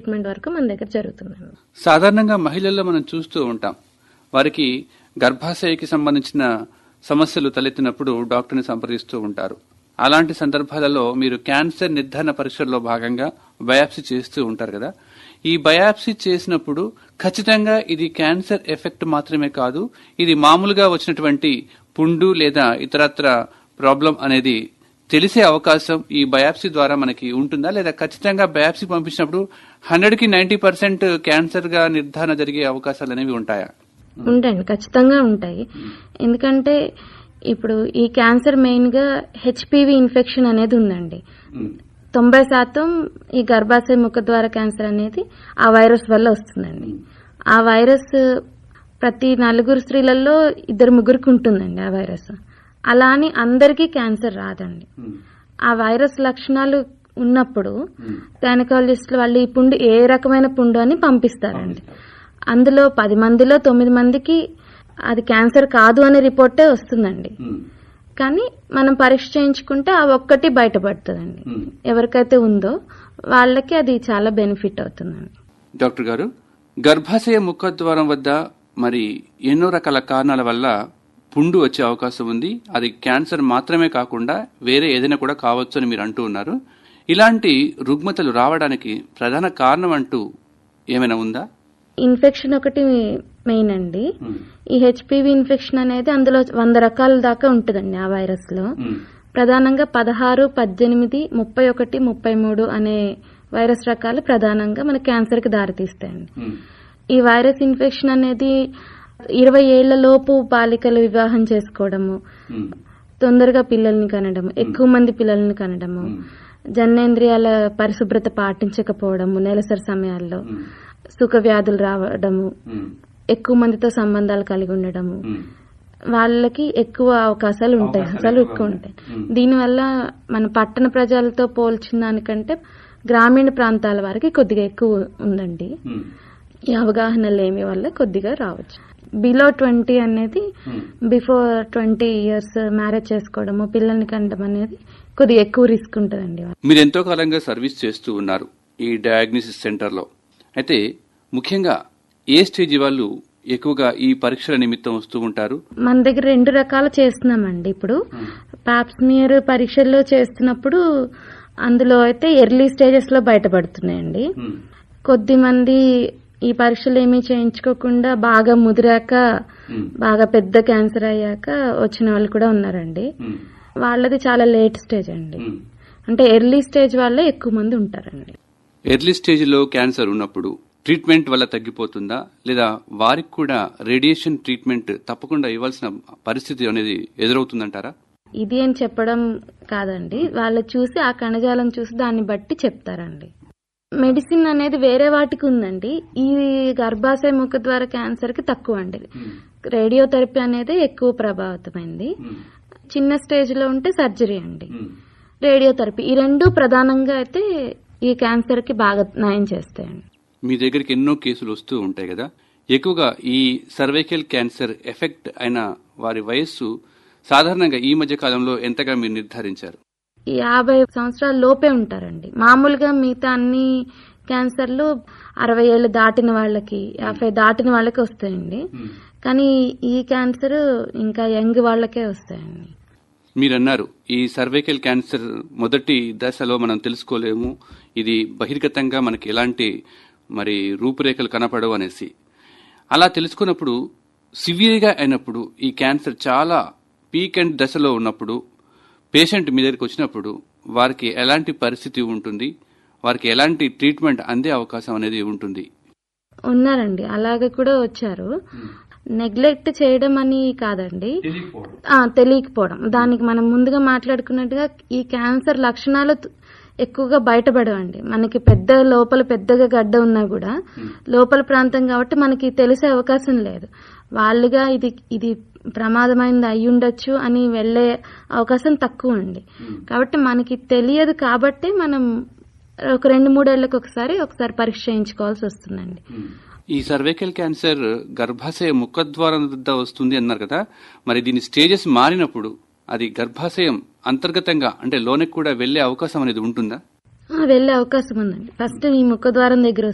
treatment వరకు మన దగ్గర జరుగుతుందండి సాధారణంగా మహిళల్లో మనం చూస్తూ ఉంటాం వారికి గర్భాశయకి సంబంధించిన సమస్యలు తలెత్తినప్పుడు డాక్టర్ని సంప్రదిస్తూ ఉంటారు అలాంటి సందర్భాలలో మీరు క్యాన్సర్ నిర్ధారణ పరీక్షల్లో భాగంగా బయాప్సీ చేస్తూ ఉంటారు కదా ఈ బయాప్సీ చేసినప్పుడు ఖచ్చితంగా ఇది క్యాన్సర్ ఎఫెక్ట్ మాత్రమే కాదు ఇది మామూలుగా వచ్చినటువంటి పుండు లేదా ఇతరత్ర ప్రాబ్లం అనేది తెలిసే అవకాశం ఈ బయాప్సీ ద్వారా మనకి ఉంటుందా లేదా ఖచ్చితంగా బయాప్సీ పంపించినప్పుడు హండ్రెడ్ కి నైన్టీ పర్సెంట్ క్యాన్సర్ గా నిర్ధారణ జరిగే అవకాశాలు అనేవి ఉంటాయా ఉంటాయండి ఖచ్చితంగా ఉంటాయి ఎందుకంటే ఇప్పుడు ఈ క్యాన్సర్ మెయిన్ గా హెచ్పివి ఇన్ఫెక్షన్ అనేది ఉందండి తొంభై శాతం ఈ గర్భాశయ ముఖద్వార క్యాన్సర్ అనేది ఆ వైరస్ వల్ల వస్తుందండి ఆ వైరస్ ప్రతి నలుగురు స్త్రీలలో ఇద్దరు ముగ్గురికి ఉంటుందండి ఆ వైరస్ అలా అని అందరికీ క్యాన్సర్ రాదండి ఆ వైరస్ లక్షణాలు ఉన్నప్పుడు గైనకాలజిస్టులు వాళ్ళు ఈ పుండు ఏ రకమైన పుండు అని పంపిస్తారండి అందులో పది మందిలో తొమ్మిది మందికి అది క్యాన్సర్ కాదు అనే రిపోర్టే వస్తుందండి కానీ మనం పరీక్ష చేయించుకుంటే ఆ ఒక్కటి బయటపడుతుందండి ఎవరికైతే ఉందో వాళ్ళకి అది చాలా బెనిఫిట్ అవుతుందండి డాక్టర్ గారు గర్భాశయ ముఖద్వారం వద్ద మరి ఎన్నో రకాల కారణాల వల్ల పుండు వచ్చే అవకాశం ఉంది అది క్యాన్సర్ మాత్రమే కాకుండా వేరే ఏదైనా కూడా కావచ్చు అని మీరు అంటూ ఉన్నారు ఇలాంటి రుగ్మతలు రావడానికి ప్రధాన కారణం అంటూ ఏమైనా ఉందా ఇన్ఫెక్షన్ ఒకటి మెయిన్ అండి ఈ హెచ్పివి ఇన్ఫెక్షన్ అనేది అందులో వంద రకాల దాకా ఉంటుందండి ఆ వైరస్ లో ప్రధానంగా పదహారు పద్దెనిమిది ముప్పై ఒకటి ముప్పై మూడు అనే వైరస్ రకాలు ప్రధానంగా మన క్యాన్సర్ కి దారితీస్తాయండి ఈ వైరస్ ఇన్ఫెక్షన్ అనేది ఇరవై ఏళ్ల లోపు బాలికలు వివాహం చేసుకోవడము తొందరగా పిల్లల్ని కనడము ఎక్కువ మంది పిల్లల్ని కనడము జననేంద్రియాల పరిశుభ్రత పాటించకపోవడము నెలసరి సమయాల్లో సుఖ వ్యాధులు రావడము ఎక్కువ మందితో సంబంధాలు కలిగి ఉండడము వాళ్ళకి ఎక్కువ అవకాశాలు ఉంటాయి అసలు ఎక్కువ ఉంటాయి దీనివల్ల మన పట్టణ ప్రజలతో పోల్చిన దానికంటే గ్రామీణ ప్రాంతాల వారికి కొద్దిగా ఎక్కువ ఉందండి ఈ అవగాహన లేమి వల్ల కొద్దిగా రావచ్చు బిలో ట్వంటీ అనేది బిఫోర్ ట్వంటీ ఇయర్స్ మ్యారేజ్ చేసుకోవడము పిల్లల్ని కండడం అనేది కొద్దిగా ఎక్కువ రిస్క్ ఉంటుందండి మీరు ఎంతో కాలంగా సర్వీస్ చేస్తూ ఉన్నారు ఈ డయాగ్నోసిస్ సెంటర్లో అయితే ముఖ్యంగా ఏ స్టేజ్ వాళ్ళు ఎక్కువగా ఈ పరీక్షల నిమిత్తం వస్తూ ఉంటారు మన దగ్గర రెండు రకాలు చేస్తున్నామండి ఇప్పుడు పాప్స్మియర్ పరీక్షల్లో చేస్తున్నప్పుడు అందులో అయితే ఎర్లీ స్టేజెస్ లో బయటపడుతున్నాయండి కొద్ది మంది ఈ పరీక్షలు ఏమీ చేయించుకోకుండా బాగా ముదిరాక బాగా పెద్ద క్యాన్సర్ అయ్యాక వచ్చిన వాళ్ళు కూడా ఉన్నారండి వాళ్ళది చాలా లేట్ స్టేజ్ అండి అంటే ఎర్లీ స్టేజ్ వాళ్ళే ఎక్కువ మంది ఉంటారండి ఎర్లీ స్టేజ్లో క్యాన్సర్ ఉన్నప్పుడు ట్రీట్మెంట్ వల్ల తగ్గిపోతుందా లేదా వారికి కూడా రేడియేషన్ ట్రీట్మెంట్ తప్పకుండా ఇవ్వాల్సిన పరిస్థితి అనేది ఎదురవుతుందంటారా ఇది అని చెప్పడం కాదండి వాళ్ళు చూసి ఆ కణజాలం చూసి దాన్ని బట్టి చెప్తారండి మెడిసిన్ అనేది వేరే వాటికి ఉందండి ఈ గర్భాశయ ముఖ ద్వారా క్యాన్సర్ కి తక్కువ అండి రేడియోథెరపీ అనేది ఎక్కువ ప్రభావితమైంది చిన్న స్టేజ్ లో ఉంటే సర్జరీ అండి రేడియోథెరపీ ఈ రెండు ప్రధానంగా అయితే ఈ క్యాన్సర్ కి బాగా నయం చేస్తాయండి మీ దగ్గరికి ఎన్నో కేసులు వస్తూ ఉంటాయి కదా ఎక్కువగా ఈ సర్వైకల్ క్యాన్సర్ ఎఫెక్ట్ అయిన వారి వయస్సు సాధారణంగా ఈ మధ్య కాలంలో ఎంతగా మీరు నిర్ధారించారు ఈ యాభై సంవత్సరాల లోపే ఉంటారండి మామూలుగా మిగతా అన్ని క్యాన్సర్లు అరవై ఏళ్ళు దాటిన వాళ్ళకి యాభై దాటిన వాళ్ళకి వస్తాయండి కానీ ఈ క్యాన్సర్ ఇంకా యంగ్ వాళ్ళకే వస్తాయండి మీరన్నారు ఈ సర్వైకల్ క్యాన్సర్ మొదటి దశలో మనం తెలుసుకోలేము ఇది బహిర్గతంగా మనకి ఎలాంటి మరి రూపురేఖలు కనపడవు అనేసి అలా తెలుసుకున్నప్పుడు సివియర్గా అయినప్పుడు ఈ క్యాన్సర్ చాలా పీక్ అండ్ దశలో ఉన్నప్పుడు పేషెంట్ మీ దగ్గరికి వచ్చినప్పుడు వారికి ఎలాంటి పరిస్థితి ఉంటుంది వారికి ఎలాంటి ట్రీట్మెంట్ అందే అవకాశం అనేది ఉంటుంది ఉన్నారండి అలాగే కూడా వచ్చారు నెగ్లెక్ట్ చేయడం అని కాదండి ఆ, తెలియకపోవడం దానికి మనం ముందుగా మాట్లాడుకున్నట్టుగా ఈ క్యాన్సర్ లక్షణాలు త- ఎక్కువగా బయటపడవండి మనకి పెద్ద లోపల పెద్దగా గడ్డ ఉన్నా కూడా లోపల ప్రాంతం కాబట్టి మనకి తెలిసే అవకాశం లేదు వాళ్ళుగా ఇది ఇది ప్రమాదమైనది అయి ఉండొచ్చు అని వెళ్లే అవకాశం తక్కువ అండి కాబట్టి మనకి తెలియదు కాబట్టి మనం ఒక రెండు మూడేళ్లకు ఒకసారి ఒకసారి పరీక్ష చేయించుకోవాల్సి వస్తుందండి ఈ సర్వైకల్ క్యాన్సర్ గర్భాశయ ముఖద్వారం వద్ద వస్తుంది అన్నారు కదా మరి దీని స్టేజెస్ మారినప్పుడు అది గర్భాశయం అంతర్గతంగా అంటే లోనికి కూడా వెళ్లే అవకాశం అనేది ఉంటుందా ఆ, వెళ్లే అవకాశం ఉందండి ఫస్ట్ ఈ ముఖద్వారం దగ్గర